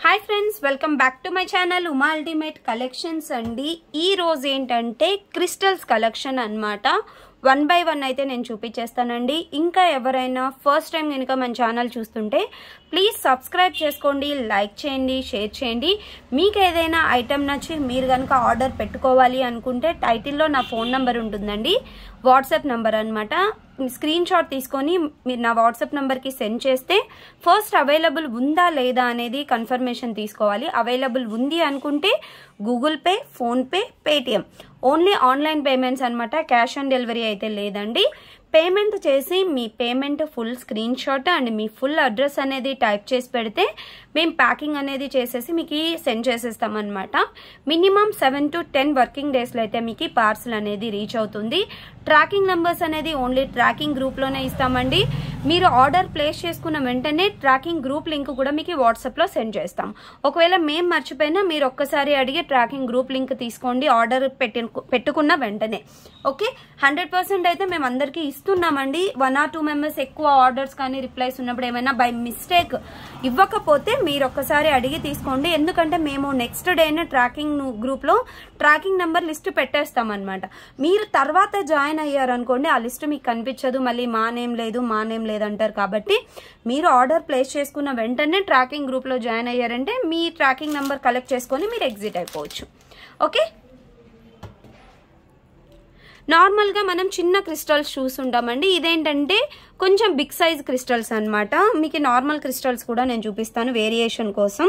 Hi friends welcome back to my channel Uma ultimate collections అండి ఈ రోజు ఏంటంటే క్రిస్టల్స్ కలెక్షన్ అన్నమాట వన్ బై వన్ అయితే నేను చూపించేస్తానండి ఇంకా ఎవరైనా ఫస్ట్ టైం కనుక మన ఛానల్ చూస్తుంటే ప్లీజ్ సబ్స్క్రైబ్ చేసుకోండి లైక్ చేయండి షేర్ చేయండి మీకు ఏదైనా ఐటెం నచ్చి మీరు కనుక ఆర్డర్ పెట్టుకోవాలి అనుకుంటే టైటిల్లో నా ఫోన్ నంబర్ ఉంటుందండి వాట్సాప్ నంబర్ అనమాట స్క్రీన్ షాట్ తీసుకొని మీరు నా వాట్సాప్ నెంబర్కి సెండ్ చేస్తే ఫస్ట్ అవైలబుల్ ఉందా లేదా అనేది కన్ఫర్మేషన్ తీసుకోవాలి అవైలబుల్ ఉంది అనుకుంటే Google Pay PhonePe Paytm only online payments అనమాట క్యాష్ ఆన్ డెలివరీ అయితే లేదండి పేమెంట్ చేసి మీ payment full screenshot and మీ ఫుల్ అడ్రస్ అనేది టైప్ చేసి పెడితే మేము ప్యాకింగ్ అనేది చేసేసి మీకు సెండ్ చేసేస్తాం అనమాట minimum seven to ten working డేస్లో అయితే మీకు పార్సల్ అనేది రీచ్ అవుతుంది ట్రాకింగ్ నెంబర్స్ అనేది ఓన్లీ ట్రాకింగ్ గ్రూప్లోనే ఇస్తామండి మీరు ఆర్డర్ ప్లేస్ చేసుకున్న వెంటనే ట్రాకింగ్ గ్రూప్ లింక్ కూడా మీకు వాట్సాప్లో సెండ్ చేస్తాం ఒకవేళ మేము మర్చిపోయినా మీరు ఒక్కసారి అడిగి ట్రాకింగ్ గ్రూప్ లింక్ తీసుకోండి ఆర్డర్ పెట్టి పెట్టుకున్న వెంటనే ఓకే హండ్రెడ్ పర్సెంట్ అయితే మేము అందరికీ ఇస్తున్నామండి వన్ ఆర్ టూ మెంబర్స్ ఎక్కువ ఆర్డర్స్ కానీ రిప్లైస్ ఉన్నప్పుడు ఏమైనా బై మిస్టేక్ ఇవ్వకపోతే మీరు ఒక్కసారి అడిగి తీసుకోండి ఎందుకంటే మేము నెక్స్ట్ డేనే ట్రాకింగ్ గ్రూప్లో ట్రాకింగ్ నెంబర్ లిస్ట్ పెట్టేస్తాం అనమాట మీరు తర్వాత జాయిన్ అయ్యారనుకోండి ఆ లిస్ట్ మీకు కనిపించదు మళ్ళీ మా నేమ్ లేదు మా నేమ్ లేదంటారు కాబట్టి మీరు ఆర్డర్ ప్లేస్ చేసుకున్న వెంటనే ట్రాకింగ్ గ్రూప్లో జాయిన్ అయ్యారంటే మీ ట్రాకింగ్ నెంబర్ కలెక్ట్ చేసుకొని మీరు ఎగ్జిట్ అయిపోవచ్చు ఓకే నార్మల్గా మనం చిన్న క్రిస్టల్స్ చూసుంటామండి ఇదేంటంటే కొంచెం బిగ్ సైజ్ క్రిస్టల్స్ అనమాట మీకు నార్మల్ క్రిస్టల్స్ కూడా నేను చూపిస్తాను వేరియేషన్ కోసం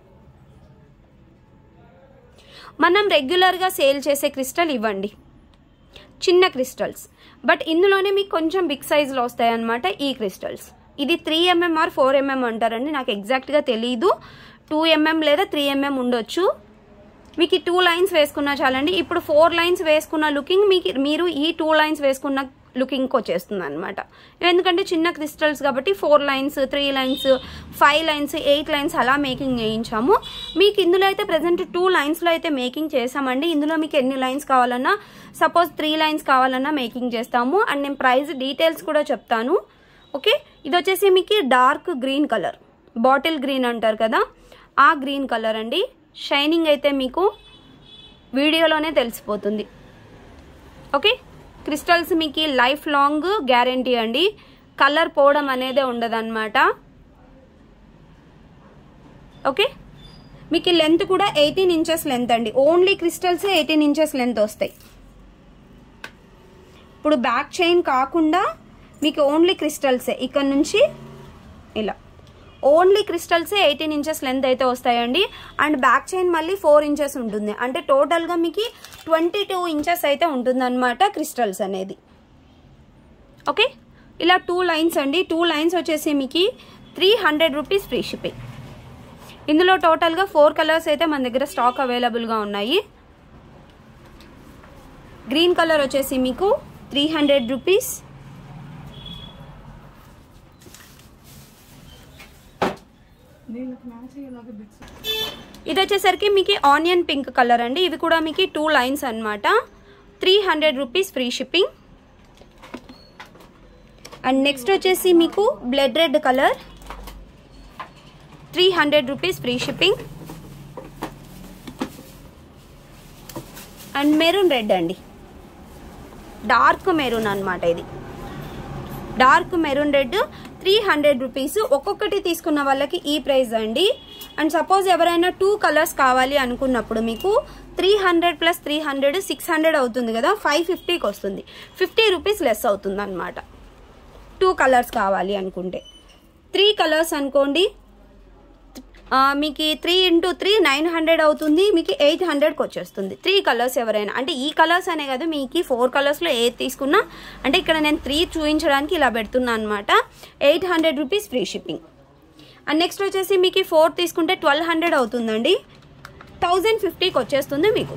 మనం రెగ్యులర్గా సేల్ చేసే క్రిస్టల్ ఇవ్వండి చిన్న క్రిస్టల్స్ బట్ ఇందులోనే మీకు కొంచెం బిగ్ సైజులో వస్తాయి అనమాట ఈ క్రిస్టల్స్ ఇది three mm or four mm అంటారండి నాకు ఎగ్జాక్ట్గా తెలియదు టూ ఎంఎం లేదా త్రీ ఎంఎం ఉండొచ్చు మీకు ఈ టూ లైన్స్ వేసుకున్నా చాలండి ఇప్పుడు ఫోర్ లైన్స్ వేసుకున్న లుకింగ్ మీకు మీరు ఈ టూ లైన్స్ వేసుకున్న లుకింగ్కి వచ్చేస్తుంది అనమాట ఎందుకంటే చిన్న క్రిస్టల్స్ కాబట్టి four lines three lines five lines eight lines అలా మేకింగ్ చేయించాము మీకు ఇందులో అయితే ప్రజెంట్ టూ లైన్స్లో అయితే మేకింగ్ చేసామండి ఇందులో మీకు ఎన్ని లైన్స్ కావాలన్నా సపోజ్ త్రీ లైన్స్ కావాలన్నా మేకింగ్ చేస్తాము అండ్ నేను ప్రైస్ డీటెయిల్స్ కూడా చెప్తాను ఓకే ఇది వచ్చేసి మీకు dark green colour bottle green అంటారు కదా ఆ గ్రీన్ కలర్ అండి షైనింగ్ అయితే మీకు వీడియోలోనే తెలిసిపోతుంది ఓకే క్రిస్టల్స్ మీకు లైఫ్ లాంగ్ గ్యారంటీ అండి కలర్ పోవడం అనేదే ఉండదన్నమాట ఓకే మీకు లెంత్ కూడా ఎయిటీన్ ఇంచెస్ లెంత్ అండి only crystals eighteen inches length వస్తాయి ఇప్పుడు బ్యాక్ చైన్ కాకుండా మీకు ఓన్లీ క్రిస్టల్సే ఇక్కడ నుంచి ఇలా ఓన్లీ క్రిస్టల్సే ఎయిటీన్ ఇంచెస్ లెంత్ అయితే వస్తాయండి అండ్ బ్యాక్ చైన్ మళ్ళీ ఫోర్ ఇంచెస్ ఉంటుంది అంటే టోటల్గా మీకు ట్వంటీ టూ ఇంచెస్ అయితే ఉంటుందన్నమాట క్రిస్టల్స్ అనేది ఓకే ఇలా టూ లైన్స్ అండి టూ లైన్స్ వచ్చేసి మీకు three hundred rupees free shipping ఇందులో టోటల్గా ఫోర్ కలర్స్ అయితే మన దగ్గర స్టాక్ అవైలబుల్గా ఉన్నాయి గ్రీన్ కలర్ వచ్చేసి మీకు త్రీ హండ్రెడ్ రూపీస్ ఇది వచ్చేసరికి మీకు ఆనియన్ పింక్ కలర్ అండి ఇవి కూడా మీకు టూ లైన్స్ అనమాట three hundred rupees free shipping and next వచ్చేసి మీకు blood red colour three hundred rupees free shipping and maroon red అండి డార్క్ మెరూన్ అనమాట ఇది dark maroon red three hundred rupees ఒక్కొక్కటి తీసుకున్న వాళ్ళకి ఈ ప్రైస్ అండి అండ్ సపోజ్ ఎవరైనా టూ కలర్స్ కావాలి అనుకున్నప్పుడు మీకు three hundred plus three hundred six hundred అవుతుంది కదా ఫైవ్ ఫిఫ్టీకి వస్తుంది ఫిఫ్టీ రూపీస్ లెస్ అవుతుంది అనమాట టూ కలర్స్ కావాలి అనుకుంటే త్రీ కలర్స్ అనుకోండి మీకు three into three nine hundred అవుతుంది మీకు ఎయిట్ హండ్రెడ్కి వచ్చేస్తుంది త్రీ కలర్స్ ఎవరైనా అంటే ఈ కలర్స్ అనే కదా మీకు ఫోర్ కలర్స్లో ఏది తీసుకున్నా అంటే ఇక్కడ నేను త్రీ చూపించడానికి ఇలా పెడుతున్నా అనమాట eight hundred rupees free shipping and next వచ్చేసి మీకు ఫోర్ తీసుకుంటే ట్వెల్వ్ హండ్రెడ్ అవుతుందండి థౌజండ్ ఫిఫ్టీకి వచ్చేస్తుంది మీకు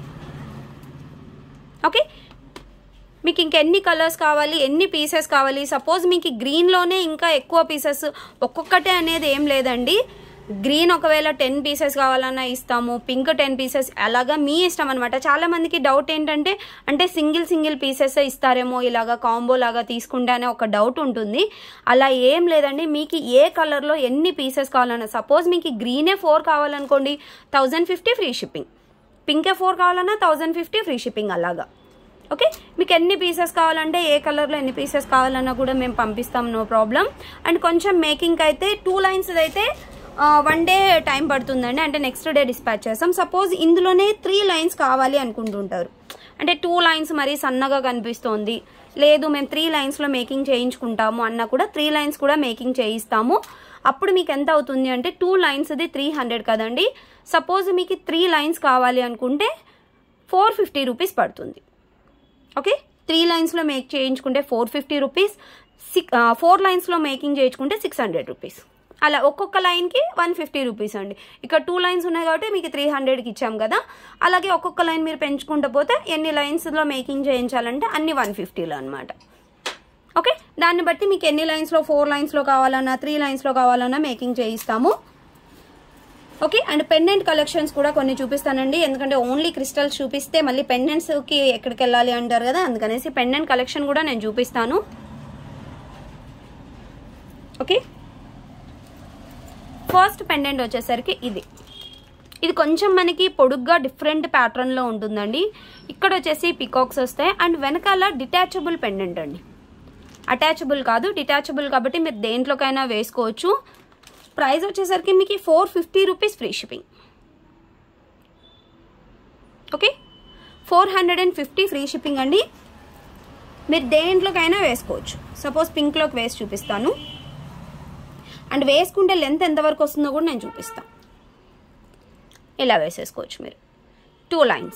ఓకే మీకు ఇంకెన్ని కలర్స్ కావాలి ఎన్ని పీసెస్ కావాలి సపోజ్ మీకు గ్రీన్లోనే ఇంకా ఎక్కువ పీసెస్ ఒక్కొక్కటే అనేది ఏం లేదండి గ్రీన్ ఒకవేళ టెన్ పీసెస్ కావాలన్నా ఇస్తాము పింక్ టెన్ పీసెస్ అలాగా మీ ఇష్టం అనమాట చాలా మందికి డౌట్ ఏంటంటే అంటే సింగిల్ సింగిల్ పీసెస్ ఇస్తారేమో ఇలాగా కాంబో లాగా తీసుకుంటే అనే ఒక డౌట్ ఉంటుంది అలా ఏం లేదండి మీకు ఏ కలర్లో ఎన్ని పీసెస్ కావాలన్నా సపోజ్ మీకు గ్రీనే ఫోర్ కావాలనుకోండి థౌజండ్ ఫిఫ్టీ ఫ్రీ షిప్పింగ్ పింకే ఫోర్ కావాలన్నా థౌజండ్ ఫిఫ్టీ ఫ్రీ షిప్పింగ్ అలాగా ఓకే మీకు ఎన్ని పీసెస్ కావాలంటే ఏ కలర్లో ఎన్ని పీసెస్ కావాలన్నా కూడా మేము పంపిస్తాం నో ప్రాబ్లం అండ్ కొంచెం మేకింగ్ అయితే టూ లైన్స్ అయితే వన్ డే టైం పడుతుందండి అంటే నెక్స్ట్ డే డిస్పాచ్ చేస్తాం సపోజ్ ఇందులోనే త్రీ లైన్స్ కావాలి అనుకుంటుంటారు అంటే టూ లైన్స్ మరీ సన్నగా కనిపిస్తోంది లేదు మేము త్రీ లైన్స్లో మేకింగ్ చేయించుకుంటాము అన్న కూడా త్రీ లైన్స్ కూడా మేకింగ్ చేయిస్తాము అప్పుడు మీకు ఎంత అవుతుంది అంటే టూ లైన్స్ది త్రీ హండ్రెడ్ కదండి సపోజ్ మీకు త్రీ లైన్స్ కావాలి అనుకుంటే ఫోర్ ఫిఫ్టీ రూపీస్ పడుతుంది ఓకే త్రీ లైన్స్లో మేక్ చేయించుకుంటే ఫోర్ ఫిఫ్టీ రూపీస్ సిక్ ఫోర్ లైన్స్లో మేకింగ్ చేయించుకుంటే సిక్స్ హండ్రెడ్ రూపీస్ అలా ఒక్కొక్క లైన్కి వన్ ఫిఫ్టీ రూపీస్ అండి ఇక్కడ టూ లైన్స్ ఉన్నాయి కాబట్టి మీకు త్రీ హండ్రెడ్కి ఇచ్చాం కదా అలాగే ఒక్కొక్క లైన్ మీరు పెంచుకుంటూ పోతే ఎన్ని లైన్స్లో మేకింగ్ చేయించాలంటే అన్ని వన్ ఫిఫ్టీలో అనమాట ఓకే దాన్ని బట్టి మీకు ఎన్ని లైన్స్లో ఫోర్ లైన్స్లో కావాలన్నా త్రీ లైన్స్లో కావాలన్నా మేకింగ్ చేయిస్తాము ఓకే అండ్ పెండెంట్ కలెక్షన్స్ కూడా కొన్ని చూపిస్తానండి ఎందుకంటే ఓన్లీ క్రిస్టల్స్ చూపిస్తే మళ్ళీ పెండెంట్స్కి ఎక్కడికి వెళ్ళాలి అంటారు కదా అందుకనేసి పెండెంట్ కలెక్షన్ కూడా నేను చూపిస్తాను ఓకే ఫస్ట్ పెండెంట్ వచ్చేసరికి ఇది ఇది కొంచెం మనకి పొడుగ్గా డిఫరెంట్ ప్యాటర్న్లో ఉంటుందండి ఇక్కడ వచ్చేసి పికాక్స్ వస్తాయి అండ్ వెనకాల డిటాచబుల్ పెండెంట్ అండి అటాచబుల్ కాదు డిటాచబుల్ కాబట్టి మీరు దేంట్లోకైనా వేసుకోవచ్చు ప్రైస్ వచ్చేసరికి మీకు four fifty rupees free shipping okay four hundred and fifty free shipping అండి మీరు దేంట్లోకైనా వేసుకోవచ్చు సపోజ్ పింక్లోకి వేసి చూపిస్తాను అండ్ వేసుకుంటే లెంత్ ఎంతవరకు వస్తుందో కూడా నేను చూపిస్తాను ఇలా వేసేసుకోవచ్చు మీరు టూ లైన్స్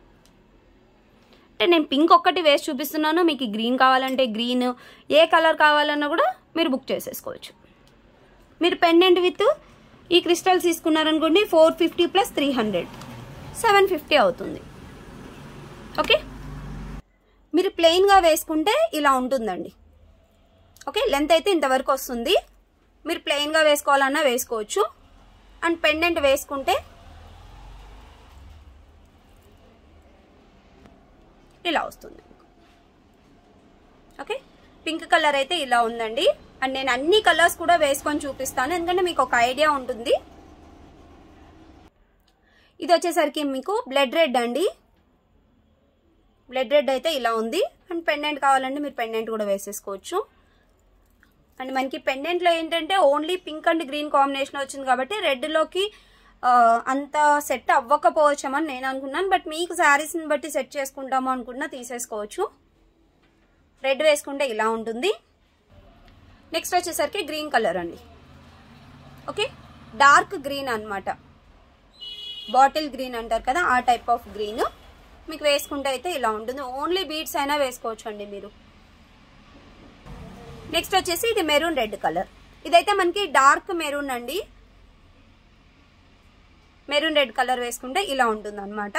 అంటే నేను పింక్ ఒక్కటి వేసి చూపిస్తున్నాను మీకు గ్రీన్ కావాలంటే గ్రీన్ ఏ కలర్ కావాలన్నా కూడా మీరు బుక్ చేసేసుకోవచ్చు మీరు పెండెంట్ విత్ ఈ క్రిస్టల్స్ తీసుకున్నారనుకోండి four fifty plus three hundred seven fifty అవుతుంది ఓకే మీరు ప్లెయిన్గా వేసుకుంటే ఇలా ఉంటుందండి ఓకే లెంత్ అయితే ఇంతవరకు వస్తుంది మీరు ప్లెయిన్గా వేసుకోవాలన్నా వేసుకోవచ్చు అండ్ పెండెంట్ వేసుకుంటే ఇలా వస్తుంది ఓకే పింక్ కలర్ అయితే ఇలా ఉందండి అండ్ నేను అన్ని కలర్స్ కూడా వేసుకొని చూపిస్తాను ఎందుకంటే మీకు ఒక ఐడియా ఉంటుంది ఇది వచ్చేసరికి మీకు బ్లడ్ రెడ్ అండి బ్లడ్ రెడ్ అయితే ఇలా ఉంది అండ్ పెండెంట్ కావాలంటే మీరు పెండెంట్ కూడా వేసేసుకోవచ్చు అండ్ మనకి పెండెంట్లో ఏంటంటే only pink and green combination వచ్చింది కాబట్టి రెడ్లోకి అంత సెట్ అవ్వకపోవచ్చామని నేను అనుకున్నాను బట్ మీకు శారీస్ని బట్టి సెట్ చేసుకుంటాము అనుకున్నా తీసేసుకోవచ్చు రెడ్ వేసుకుంటే ఇలా ఉంటుంది నెక్స్ట్ వచ్చేసరికి గ్రీన్ కలర్ అండి ఓకే డార్క్ గ్రీన్ అనమాట బాటిల్ గ్రీన్ అంటారు కదా ఆ టైప్ ఆఫ్ గ్రీన్ మీకు వేసుకుంటే అయితే ఇలా ఉంటుంది ఓన్లీ బీడ్స్ అయినా వేసుకోవచ్చు అండి మీరు నెక్స్ట్ వచ్చేసి ఇది మెరూన్ రెడ్ కలర్ ఇదైతే మనకి డార్క్ మెరూన్ అండి మెరూన్ రెడ్ కలర్ వేసుకుంటే ఇలా ఉంటుంది అనమాట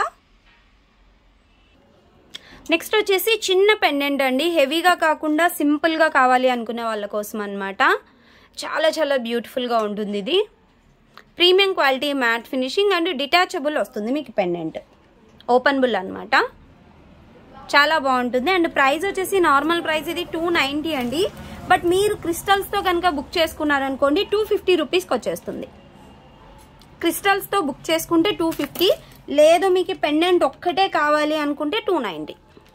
నెక్స్ట్ వచ్చేసి చిన్న పెండెంట్ అండి హెవీగా కాకుండా సింపుల్గా కావాలి అనుకునే వాళ్ళ కోసం అనమాట చాలా చాలా బ్యూటిఫుల్గా ఉంటుంది ఇది premium quality matte finishing and detachable వస్తుంది మీకు పెండెంట్ ఓపెనబుల్ అనమాట చాలా బాగుంటుంది అండ్ ప్రైస్ వచ్చేసి నార్మల్ ప్రైస్ ఇది టూ నైంటీ అండి బట్ మీరు క్రిస్టల్స్తో కనుక బుక్ చేసుకున్నారనుకోండి టూ ఫిఫ్టీ రూపీస్కి వచ్చేస్తుంది క్రిస్టల్స్తో బుక్ చేసుకుంటే టూ ఫిఫ్టీ లేదు మీకు పెండెంట్ ఒక్కటే కావాలి అనుకుంటే టూ నైంటీ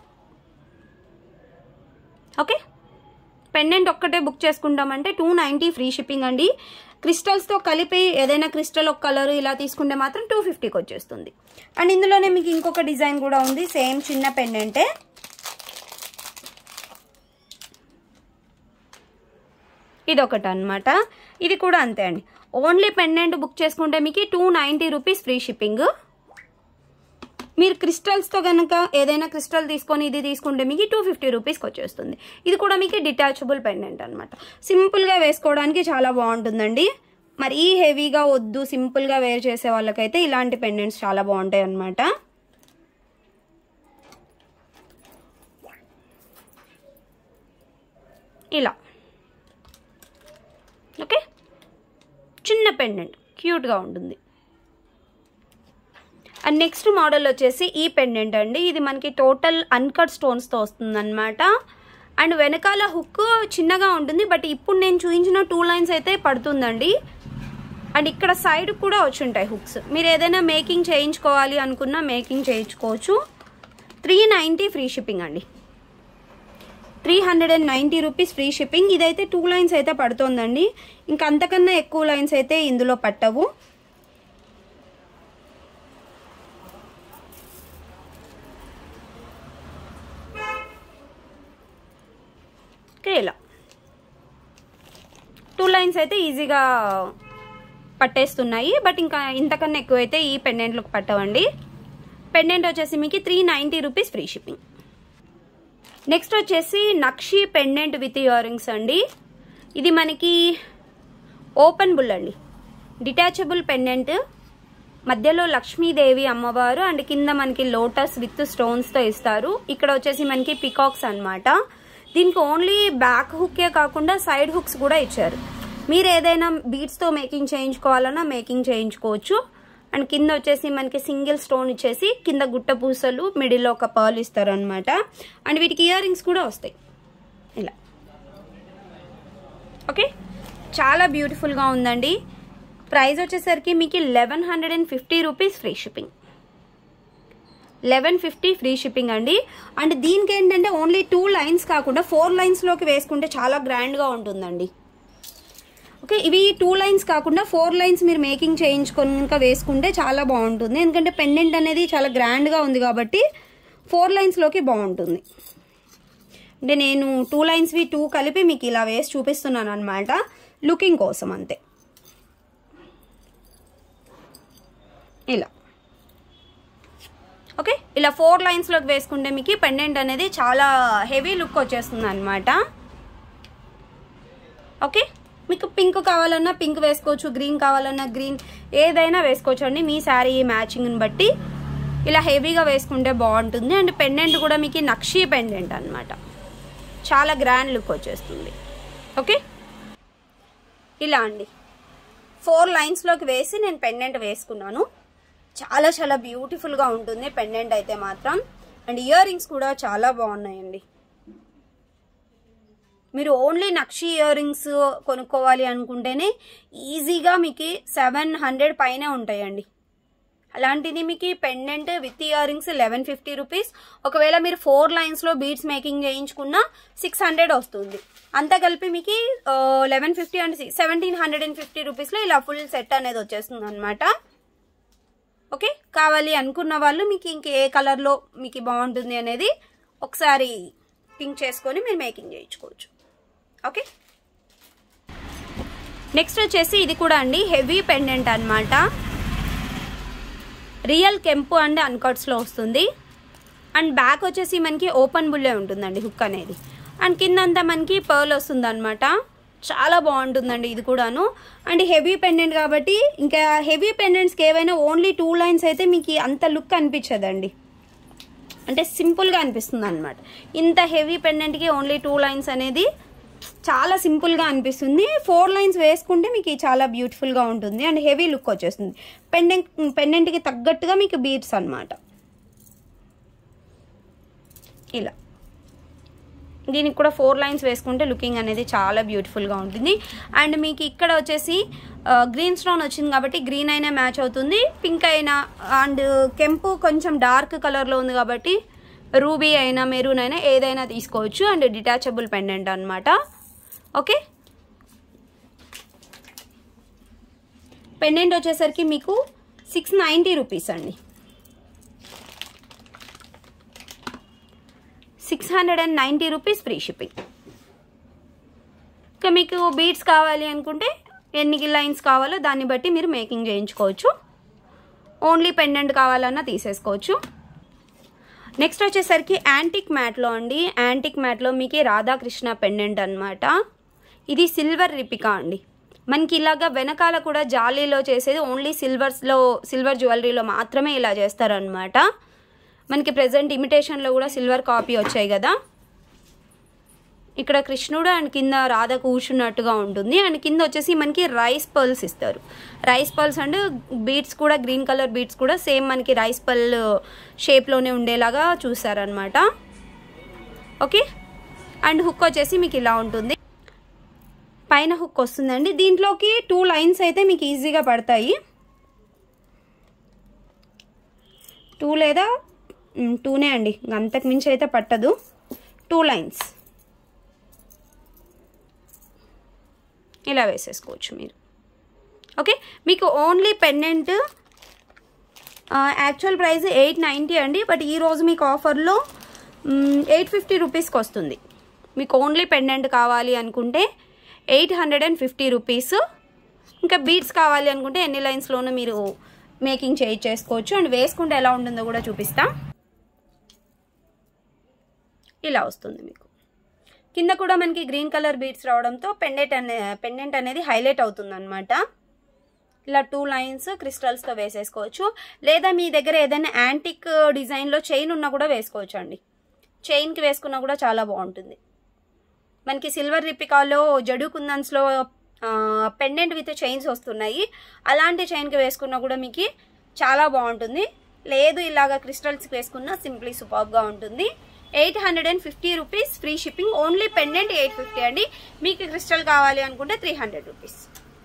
ఓకే పెండెంట్ ఒక్కటే బుక్ చేసుకుంటామంటే టూ నైంటీ ఫ్రీ షిప్పింగ్ అండి క్రిస్టల్స్తో కలిపి ఏదైనా క్రిస్టల్ ఒక కలర్ ఇలా తీసుకుంటే మాత్రం టూ ఫిఫ్టీకి వచ్చేస్తుంది అండ్ ఇందులోనే మీకు ఇంకొక డిజైన్ కూడా ఉంది సేమ్ చిన్న పెండెంటే ఇది ఒకటి అనమాట ఇది కూడా అంతే అండి ఓన్లీ పెండెంట్ బుక్ చేసుకుంటే మీకు two ninety rupees free shipping మీరు క్రిస్టల్స్తో కనుక ఏదైనా క్రిస్టల్ తీసుకొని ఇది తీసుకుంటే మీకు టూ ఫిఫ్టీ రూపీస్కి వచ్చేస్తుంది ఇది కూడా మీకు డిటాచబుల్ పెండెంట్ అనమాట సింపుల్గా వేసుకోవడానికి చాలా బాగుంటుందండి మరీ హెవీగా వద్దు సింపుల్గా వేర్ చేసే వాళ్ళకైతే ఇలాంటి పెండెంట్స్ చాలా బాగుంటాయి అనమాట ఇలా ఓకే చిన్న పెండెంట్ క్యూట్గా ఉంటుంది అండ్ నెక్స్ట్ మోడల్ వచ్చేసి ఈ పెండెంట్ అండి ఇది మనకి టోటల్ అన్కట్ స్టోన్స్తో వస్తుందన్నమాట అండ్ వెనకాల హుక్ చిన్నగా ఉంటుంది బట్ ఇప్పుడు నేను చూపించిన టూ లైన్స్ అయితే పడుతుందండి అండ్ ఇక్కడ సైడ్ కూడా వచ్చి ఉంటాయి హుక్స్ మీరు ఏదైనా మేకింగ్ చేయించుకోవాలి అనుకున్నా మేకింగ్ చేయించుకోవచ్చు త్రీ నైంటీ ఫ్రీ షిప్పింగ్ అండి three hundred and ninety rupees free shipping ఇదైతే టూ లైన్స్ అయితే పడుతుందండి ఇంకా అంతకన్నా ఎక్కువ లైన్స్ అయితే ఇందులో పట్టవు ఓకే ఇలా టూ లైన్స్ అయితే ఈజీగా పట్టేస్తున్నాయి బట్ ఇంకా ఇంతకన్నా ఎక్కువ అయితే ఈ పెండెంట్లకు పట్టవండి పెండెంట్ వచ్చేసి మీకు three ninety rupees free shipping next వచ్చేసి నక్షి పెండెంట్ విత్ ఇయర్ రింగ్స్ అండి ఇది మనకి ఓపెన్ బుల్ అండి డిటాచబుల్ పెండెంట్ మధ్యలో లక్ష్మీదేవి అమ్మవారు అండ్ కింద మనకి లోటస్ విత్ స్టోన్స్తో ఇస్తారు ఇక్కడ వచ్చేసి మనకి పికాక్స్ అన్నమాట దీనికి ఓన్లీ బ్యాక్ హుక్కే కాకుండా సైడ్ హుక్స్ కూడా ఇచ్చారు మీరు ఏదైనా బీడ్స్తో మేకింగ్ చేయించుకోవాలన్నా మేకింగ్ చేయించుకోవచ్చు అండ్ కింద వచ్చేసి మనకి సింగిల్ స్టోన్ ఇచ్చేసి కింద గుట్ట పూసలు మిడిల్లో ఒక పర్ల్ ఇస్తారు అనమాట అండ్ వీటికి ఇయర్ రింగ్స్ కూడా వస్తాయి ఇలా ఓకే చాలా బ్యూటిఫుల్గా ఉందండి ప్రైస్ వచ్చేసరికి మీకు eleven hundred and fifty rupees free shipping eleven fifty free shipping అండి అండ్ దీనికి ఏంటంటే ఓన్లీ టూ లైన్స్ కాకుండా ఫోర్ లైన్స్లోకి వేసుకుంటే చాలా గ్రాండ్గా ఉంటుందండి ఓకే ఇవి టూ లైన్స్ కాకుండా ఫోర్ లైన్స్ మీరు మేకింగ్ చేయించుకొని ఇంకా వేసుకుంటే చాలా బాగుంటుంది ఎందుకంటే పెండెంట్ అనేది చాలా గ్రాండ్గా ఉంది కాబట్టి ఫోర్ లైన్స్లోకి బాగుంటుంది అంటే నేను టూ లైన్స్వి టూ కలిపి మీకు ఇలా వేసి చూపిస్తున్నాను అనమాట లుకింగ్ కోసం అంతే ఇలా ఓకే ఇలా ఫోర్ లైన్స్లోకి వేసుకుంటే మీకు పెండెంట్ అనేది చాలా హెవీ లుక్ వచ్చేస్తుంది అనమాట ఓకే మీకు పింక్ కావాలన్నా పింక్ వేసుకోవచ్చు గ్రీన్ కావాలన్నా గ్రీన్ ఏదైనా వేసుకోవచ్చు అండి మీ శారీ మ్యాచింగ్ని బట్టి ఇలా హెవీగా వేసుకుంటే బాగుంటుంది అండ్ పెండెంట్ కూడా మీకు నక్షీ పెండెంట్ అనమాట చాలా గ్రాండ్ లుక్ వచ్చేస్తుంది ఓకే ఇలా అండి ఫోర్ లైన్స్లోకి వేసి నేను పెండెంట్ వేసుకున్నాను చాలా చాలా బ్యూటిఫుల్గా ఉంటుంది పెండెంట్ అయితే మాత్రం అండ్ ఇయర్ రింగ్స్ కూడా చాలా బాగున్నాయండి మీరు ఓన్లీ నక్షి ఇయర్ రింగ్స్ కొనుక్కోవాలి అనుకుంటేనే ఈజీగా మీకు సెవెన్ హండ్రెడ్ పైనే ఉంటాయండి అలాంటిది మీకు pendant with earrings eleven fifty rupees ఒకవేళ మీరు ఫోర్ లైన్స్లో బీడ్స్ మేకింగ్ చేయించుకున్నా సిక్స్ హండ్రెడ్ వస్తుంది అంతా కలిపి మీకు eleven fifty and seventeen hundred and fifty రూపీస్లో ఇలా ఫుల్ సెట్ అనేది వచ్చేస్తుంది అనమాట ఓకే కావాలి అనుకున్న వాళ్ళు మీకు ఇంక ఏ కలర్లో మీకు బాగుంటుంది అనేది ఒకసారి థింక్ చేసుకొని మీరు మేకింగ్ చేయించుకోవచ్చు ఓకే నెక్స్ట్ వచ్చేసి ఇది కూడా అండి హెవీ పెండెంట్ అనమాట రియల్ కెంపు అండ్ అన్కట్స్లో వస్తుంది అండ్ బ్యాక్ వచ్చేసి మనకి ఓపెన్ బుల్లే ఉంటుందండి హుక్ అనేది అండ్ కిందంతా మనకి పర్ల్ వస్తుంది అనమాట చాలా బాగుంటుందండి ఇది కూడాను అండ్ హెవీ పెండెంట్ కాబట్టి ఇంకా హెవీ పెండెంట్స్కి ఏవైనా ఓన్లీ టూ లైన్స్ అయితే మీకు అంత లుక్ అనిపించదండి అంటే సింపుల్గా అనిపిస్తుంది అనమాట ఇంత హెవీ పెండెంట్కి ఓన్లీ టూ లైన్స్ అనేది చాలా సింపుల్గా అనిపిస్తుంది ఫోర్ లైన్స్ వేసుకుంటే మీకు చాలా బ్యూటిఫుల్గా ఉంటుంది అండ్ హెవీ లుక్ వచ్చేస్తుంది పెండెంట్ పెండెంట్కి తగ్గట్టుగా మీకు బీట్స్ అనమాట ఇలా దీనికి కూడా ఫోర్ లైన్స్ వేసుకుంటే లుకింగ్ అనేది చాలా బ్యూటిఫుల్గా ఉంటుంది అండ్ మీకు ఇక్కడ వచ్చేసి గ్రీన్ స్టోన్ వచ్చింది కాబట్టి గ్రీన్ అయినా మ్యాచ్ అవుతుంది పింక్ అయినా అండ్ కెంపు కొంచెం డార్క్ కలర్లో ఉంది కాబట్టి రూబీ అయినా మెరూన్ అయినా ఏదైనా తీసుకోవచ్చు అండ్ డిటాచబుల్ పెండెంట్ అనమాట ఓకే పెండెంట్ వచ్చేసరికి మీకు సిక్స్ నైంటీ రూపీస్ అండి six hundred and ninety rupees free shipping ఇంకా మీకు బీడ్స్ కావాలి అనుకుంటే ఎన్ని లైన్స్ కావాలో దాన్ని బట్టి మీరు మేకింగ్ చేయించుకోవచ్చు ఓన్లీ పెండెంట్ కావాలన్నా తీసేసుకోవచ్చు నెక్స్ట్ వచ్చేసరికి యాంటిక్ మ్యాట్లో అండి యాంటిక్ మ్యాట్లో మీకు రాధాకృష్ణ పెండెంట్ అనమాట ఇది సిల్వర్ రిపికా అండి మనకి ఇలాగా వెనకాల కూడా జాలీలో చేసేది ఓన్లీ సిల్వర్స్లో సిల్వర్ జ్యువెలరీలో మాత్రమే ఇలా చేస్తారనమాట మనకి ప్రజెంట్ ఇమిటేషన్లో కూడా సిల్వర్ కాపీ వచ్చాయి కదా ఇక్కడ కృష్ణుడు అండ్ కింద రాధ కూర్చున్నట్టుగా ఉంటుంది అండ్ కింద వచ్చేసి మనకి రైస్ పర్ల్స్ ఇస్తారు రైస్ పర్ల్స్ అండ్ బీట్స్ కూడా గ్రీన్ కలర్ బీట్స్ కూడా సేమ్ మనకి రైస్ పర్ల్ షేప్లోనే ఉండేలాగా చూసారనమాట ఓకే అండ్ హుక్ వచ్చేసి మీకు ఇలా ఉంటుంది పైన హుక్ వస్తుందండి దీంట్లోకి టూ లైన్స్ అయితే మీకు ఈజీగా పడతాయి టూ లేదా మ్, టూనే అండి అంతకు మించి అయితే పట్టదు టూ లైన్స్ ఇలా వేసేసుకోవచ్చు మీరు ఓకే మీకు only pendant actual price eight ninety అండి బట్ ఈరోజు మీకు ఆఫర్లో ఎయిట్ ఫిఫ్టీ రూపీస్కి వస్తుంది మీకు ఓన్లీ పెండెంట్ కావాలి అనుకుంటే eight hundred and fifty rupees ఇంకా బీట్స్ కావాలి అనుకుంటే ఎన్ని లైన్స్లోనూ మీరు మేకింగ్ చేయి చేసుకోవచ్చు అండ్ వేసుకుంటే ఎలా ఉంటుందో కూడా చూపిస్తాం ఇలా వస్తుంది మీకు కింద కూడా మనకి గ్రీన్ కలర్ బీడ్స్ రావడంతో పెండెంట్ అనే పెండెంట్ అనేది హైలైట్ అవుతుంది అనమాట ఇలా టూ లైన్స్ క్రిస్టల్స్తో వేసేసుకోవచ్చు లేదా మీ దగ్గర ఏదైనా యాంటిక్ డిజైన్లో చైన్ ఉన్నా కూడా వేసుకోవచ్చు అండి చైన్కి వేసుకున్నా కూడా చాలా బాగుంటుంది మనకి సిల్వర్ రిపికాలో జడు కుందన్స్లో పెండెంట్ విత్ చైన్స్ వస్తున్నాయి అలాంటి చైన్కి వేసుకున్నా కూడా మీకు చాలా బాగుంటుంది లేదు ఇలాగ క్రిస్టల్స్కి వేసుకున్నా సింప్లీ సూపర్గా ఉంటుంది eight hundred and fifty rupees free shipping only pendant eight fifty అండి మీకు క్రిస్టల్ కావాలి అనుకుంటే త్రీ హండ్రెడ్ రూపీస్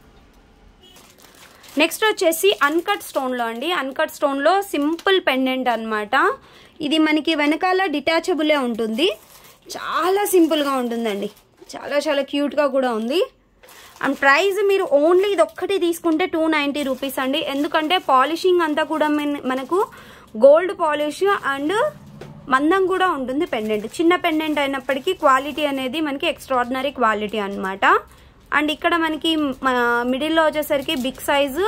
నెక్స్ట్ వచ్చేసి అన్కట్ స్టోన్లో అండి అన్కట్ స్టోన్లో సింపుల్ పెండెంట్ అన్నమాట ఇది మనకి వెనకాల డిటాచబులే ఉంటుంది చాలా సింపుల్గా ఉంటుందండి చాలా చాలా క్యూట్గా కూడా ఉంది అండ్ ప్రైస్ మీరు ఓన్లీ ఇది ఒక్కటి తీసుకుంటే టూ నైంటీ రూపీస్ అండి ఎందుకంటే పాలిషింగ్ అంతా కూడా మన- మనకు గోల్డ్ పాలిష్ అండ్ మందం కూడా ఉంటుంది పెండెంట్ చిన్న పెండెంట్ అయినప్పటికీ క్వాలిటీ అనేది మనకి ఎక్స్ట్రాడినరీ క్వాలిటీ అన్నమాట అండ్ ఇక్కడ మనకి మిడిల్లో వచ్చేసరికి బిగ్ సైజు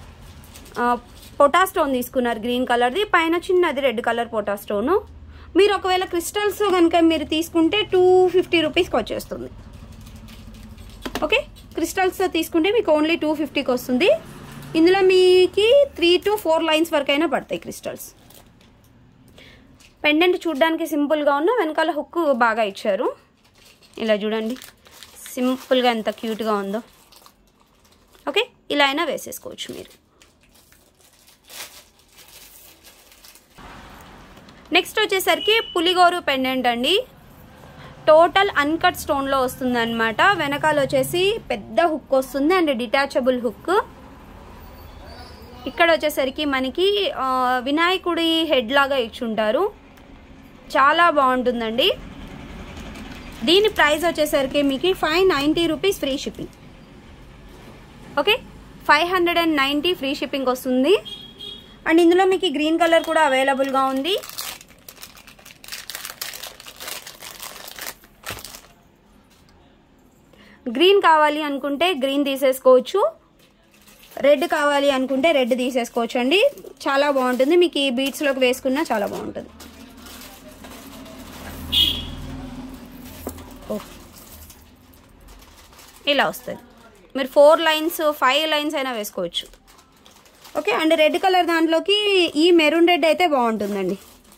పొటా స్టోన్ తీసుకున్నారు గ్రీన్ కలర్ది పైన చిన్నది రెడ్ కలర్ పొటా స్టోను మీరు ఒకవేళ క్రిస్టల్స్ కనుక మీరు తీసుకుంటే టూ ఫిఫ్టీ రూపీస్కి వచ్చేస్తుంది ఓకే క్రిస్టల్స్తో తీసుకుంటే మీకు ఓన్లీ టూ ఫిఫ్టీకి వస్తుంది ఇందులో మీకు త్రీ టు ఫోర్ లైన్స్ వరకు అయినా పడతాయి క్రిస్టల్స్ పెండెంట్ చూడడానికి సింపుల్గా ఉన్న వెనకాల హుక్ బాగా ఇచ్చారు ఇలా చూడండి సింపుల్గా ఎంత క్యూట్గా ఉందో ఓకే ఇలా అయినా వేసేసుకోవచ్చు మీరు నెక్స్ట్ వచ్చేసరికి పులిగోరు పెండెంట్ అండి టోటల్ అన్కట్ స్టోన్లో వస్తుంది అనమాట వెనకాల వచ్చేసి పెద్ద హుక్ వస్తుంది అండ్ డిటాచబుల్ హుక్ ఇక్కడ వచ్చేసరికి మనకి ఆ, వినాయకుడి హెడ్ లాగా ఇచ్చుంటారు చాలా బాగుంటుందండి దీని ప్రైస్ వచ్చేసరికి మీకు five ninety rupees free shipping okay five hundred and ninety free shipping వస్తుంది అండ్ ఇందులో మీకు గ్రీన్ కలర్ కూడా అవైలబుల్గా ఉంది గ్రీన్ కావాలి అనుకుంటే గ్రీన్ తీసేసుకోవచ్చు రెడ్ కావాలి అనుకుంటే రెడ్ తీసేసుకోవచ్చు అండి చాలా బాగుంటుంది మీకు ఈ బీట్స్లోకి వేసుకున్నా చాలా బాగుంటుంది ఓ. ఇలా వస్తుంది మీరు ఫోర్ లైన్స్ ఫైవ్ లైన్స్ అయినా వేసుకోవచ్చు ఓకే అండ్ రెడ్ కలర్ దాంట్లోకి ఈ మెరూన్ రెడ్ అయితే బాగుంటుందండి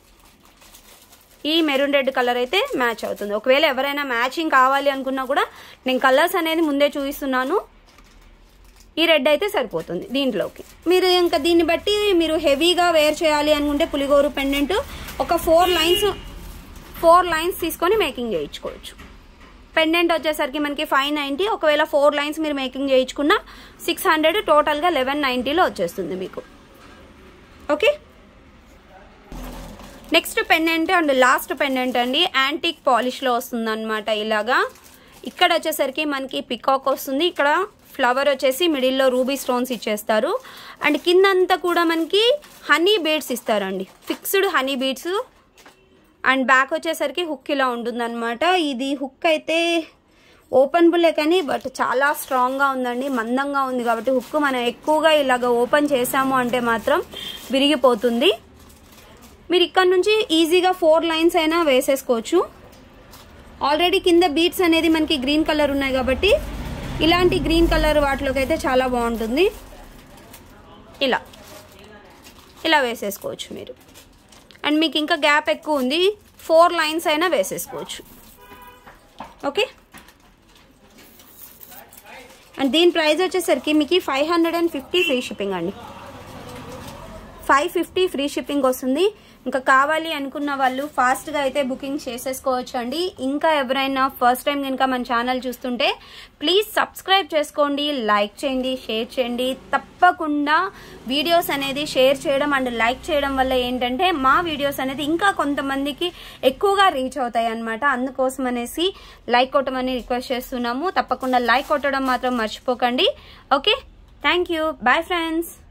ఈ మెరూన్ రెడ్ కలర్ అయితే మ్యాచ్ అవుతుంది ఒకవేళ ఎవరైనా మ్యాచింగ్ కావాలి అనుకున్నా కూడా నేను కలర్స్ అనేది ముందే చూపిస్తున్నాను ఈ రెడ్ అయితే సరిపోతుంది దీంట్లోకి మీరు ఇంకా దీన్ని బట్టి మీరు హెవీగా వేర్ చేయాలి అనుకుంటే పులిగోరు పెండెంట్ ఒక ఫోర్ లైన్స్ ఫోర్ లైన్స్ తీసుకొని మేకింగ్ చేయించుకోవచ్చు పెండెంట్ వచ్చేసరికి మనకి ఫైవ్ నైంటీ ఒకవేళ ఫోర్ లైన్స్ మీరు మేకింగ్ చేయించుకున్న సిక్స్ హండ్రెడ్ టోటల్గా లెవెన్ నైంటీలో వచ్చేస్తుంది మీకు okay next pendant and last pendant అండి యాంటిక్ పాలిష్లో వస్తుంది అనమాట ఇలాగా ఇక్కడ వచ్చేసరికి మనకి పికాక్ వస్తుంది ఇక్కడ ఫ్లవర్ వచ్చేసి మిడిల్లో రూబీ స్టోన్స్ ఇచ్చేస్తారు అండ్ కిందంతా కూడా మనకి హనీ బీడ్స్ ఇస్తారండి fixed honey beads and back వచ్చేసరికి హుక్ ఇలా ఉంటుందన్నమాట ఇది హుక్ అయితే ఓపెన్ బుల్లే కానీ బట్ చాలా స్ట్రాంగ్గా ఉందండి మందంగా ఉంది కాబట్టి హుక్ మనం ఎక్కువగా ఇలాగ ఓపెన్ చేసాము అంటే మాత్రం విరిగిపోతుంది మీరు ఇక్కడ నుంచి ఈజీగా ఫోర్ లైన్స్ అయినా వేసేసుకోవచ్చు ఆల్రెడీ కింద బీట్స్ అనేది మనకి గ్రీన్ కలర్ ఉన్నాయి కాబట్టి ఇలాంటి గ్రీన్ కలర్ వాటిలోకి అయితే చాలా బాగుంటుంది ఇలా ఇలా వేసేసుకోవచ్చు మీరు అండ్ మీకు ఇంకా గ్యాప్ ఎక్కువ ఉంది ఫోర్ లైన్స్ అయినా వేసేసుకోవచ్చు ఓకే అండ్ దీని ప్రైస్ వచ్చేసరికి మీకు five hundred and fifty free shipping అండి ఫైవ్ ఫిఫ్టీ ఫ్రీ షిప్పింగ్ వస్తుంది ఇంకా కావాలి అనుకున్న వాళ్ళు ఫాస్ట్గా అయితే బుకింగ్ చేసేసుకోవచ్చు అండి ఇంకా ఎవరైనా ఫస్ట్ టైం కనుక మన ఛానల్ చూస్తుంటే ప్లీజ్ సబ్స్క్రైబ్ చేసుకోండి లైక్ చేయండి షేర్ చేయండి తప్పకుండా వీడియోస్ అనేది షేర్ చేయడం అండ్ లైక్ చేయడం వల్ల ఏంటంటే మా వీడియోస్ అనేది ఇంకా కొంతమందికి ఎక్కువగా రీచ్ అవుతాయి అనమాట అందుకోసం అనేసి లైక్ కొట్టమని రిక్వెస్ట్ చేస్తున్నాము తప్పకుండా లైక్ కొట్టడం మాత్రం మర్చిపోకండి okay thank you bye friends